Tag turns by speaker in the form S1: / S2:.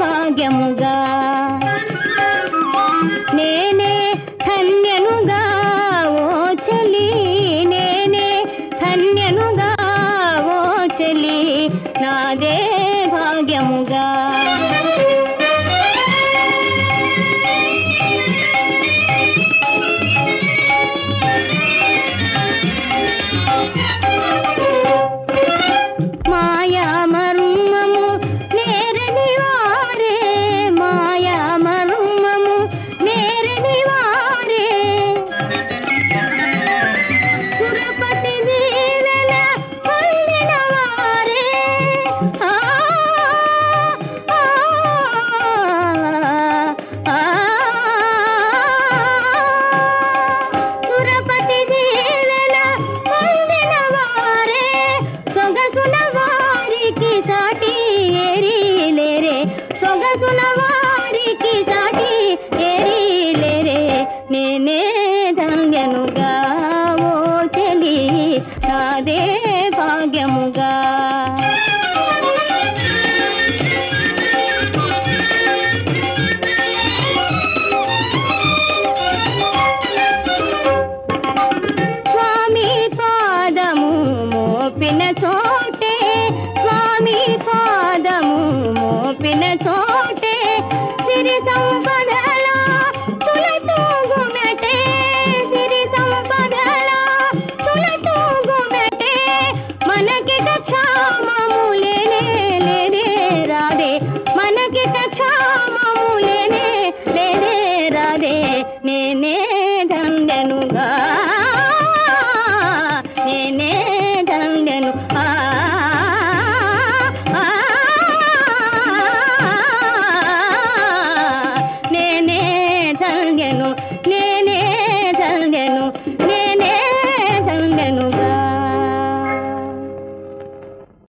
S1: భాగ్యముగా నేనే ధన్యనుగా ఓ చెలి నేనే ధన్యనుగా ఓ చెలి నాదే భాగ్యముగా మాయా మర్మము నేరని వారే మాయా మర్మము నేరని వారే సురపతి వీరన పొందిన వారే ఆ, ఆ, ఆ, సురపతి వీరన పొందిన వారే సొగసున వారికి సాటి ఏరీలేరే సొగసున వారికి సాటి ఏరీలేరే నేనే ధన్యనుగా ఓ చెలి నాదే భాగ్యముగా స్వామి పాదము మోపిన చోటే స్వామి పాదము మోపిన చోటే సిరి సంపదలో తులతూగుమెటే సిరి సంపదలో తులతూగుమెటే మనకి క్షామము లేనే లేదే రాదే మనకి క్షామము లేనే లేదే రాదే నేనే దండెనుగా నేనే దండెను ఆ ఆ, నేనే దండెను నేనే దండెను